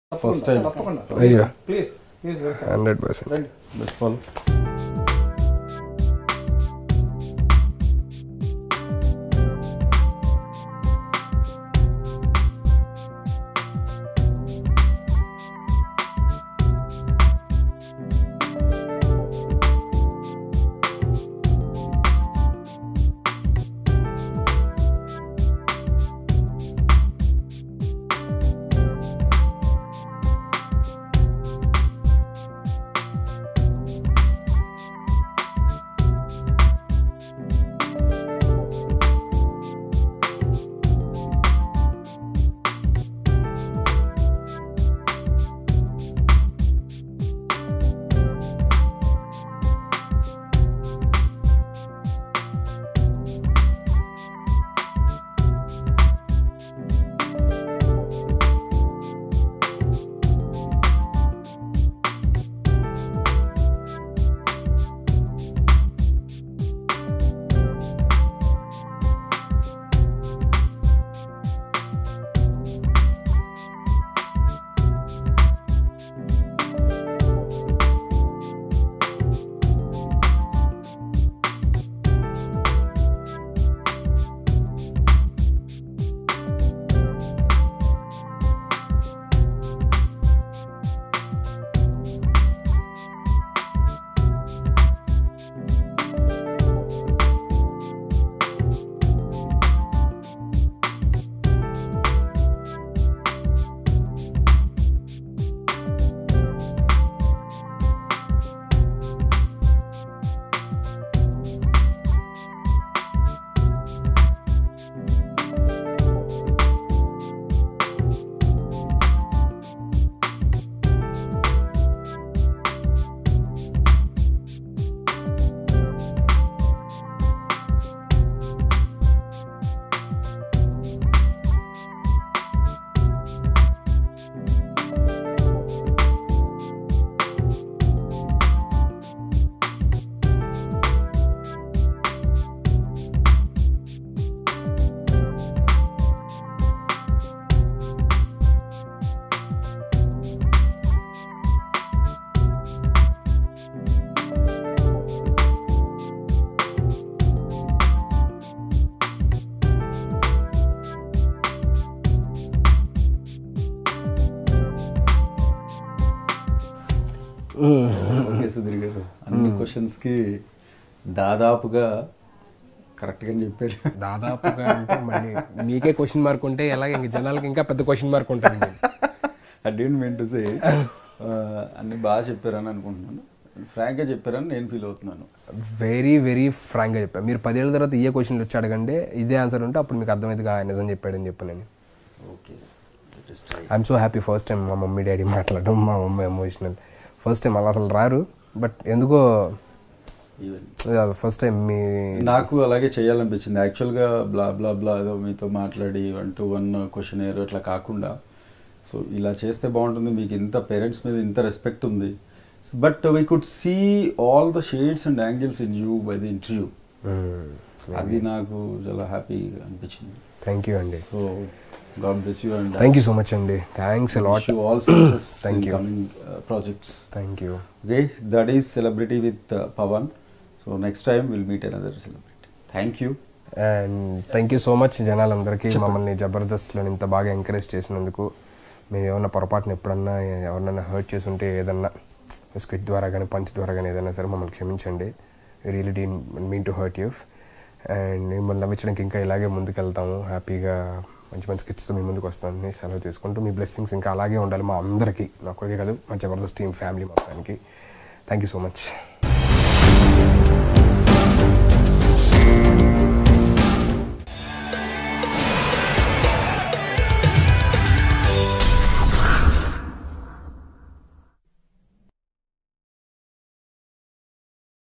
First time తప్పకుండా అయ్యో please please welcome hundred percent రండి బెస్ట్ ఫాల్ కేసు తిరిగారు అన్ని క్వశ్చన్స్ కి దాదాపుగా కరెక్ట్ గా చెప్పారు దాదాపుగా అంటే మళ్ళీ మీకే క్వశ్చన్ మార్క్ ఉంటే ఎలాగ ఇంక జనాలకి ఇంకా పెద్ద క్వశ్చన్ మార్క్ ఉంటుంది I didn't mean to say అన్ని బాగా చెప్పారని అనుకుంటున్నాను ఫ్రాంక్ గా చెప్పారని నేను ఫీల్ అవుతున్నాను వెరీ వెరీ ఫ్రాంక్గా చెప్పాను మీరు పదేళ్ళ తర్వాత ఏ క్వశ్చన్లు వచ్చి అడగండి ఇదే ఆన్సర్ ఉంటే అప్పుడు మీకు అర్థమైంది "ఆ, నిజం చెప్పాడని చెప్పాను నేను okay I'm so happy first time మా మమ్మీ డాడీ మాట్లాడడం మా మమ్మీ ఎమోషనల్ ఫస్ట్ టైం అలా అసలు రారు బట్ ఎందుకో ఈవెన్ ఫస్ట్ టైం మీ నాకు అలాగే చేయాలనిపించింది యాక్చువల్గా బ్లా బ్లా బ్లా ఏదో మీతో మాట్లాడి వన్ టు వన్ క్వశ్చన్ ఏరో ఇట్లా కాకుండా సో ఇలా చేస్తే బాగుంటుంది మీకు ఇంత పేరెంట్స్ మీద ఇంత రెస్పెక్ట్ ఉంది but we could see all the shades and angles in you by the interview అది నాకు చాలా హ్యాపీగా అనిపించింది థ్యాంక్ యూ అండి so God bless you and thank you so much అండి thanks lot you all success Thank you. Coming projects thank you Okay, that is celebrity with uh, Pavan. So next time we'll meet another celebrity. Thank you. And thank you so much జనాలందరికీ మమ్మల్ని జబర్దస్త్లో ఇంత బాగా encourage చేసినందుకు మేము ఏమన్నా పొరపాటున ఎప్పుడన్నా ఎవరినైనా హర్ట్ చేసి ఉంటే ఏదన్నా స్క్రిప్ట్ ద్వారా కానీ పంచ్ ద్వారా కానీ ఏదైనా సరే మమ్మల్ని క్షమించండి రియలీ డీ mean to hurt you and మిమ్మల్ని నవ్వించడానికి ఇంకా ఇలాగే ముందుకెళ్తాము హ్యాపీగా మంచి మంచి స్కిట్స్తో మీ ముందుకు వస్తామని సెలవు తీసుకుంటూ మీ బ్లెస్సింగ్స్ ఇంకా అలాగే ఉండాలి మా అందరికీ నా ఒక్కరికే కాదు మా జబర్దస్త్ టీమ్ ఫ్యామిలీ మొత్తానికి థ్యాంక్ యూ సో మచ్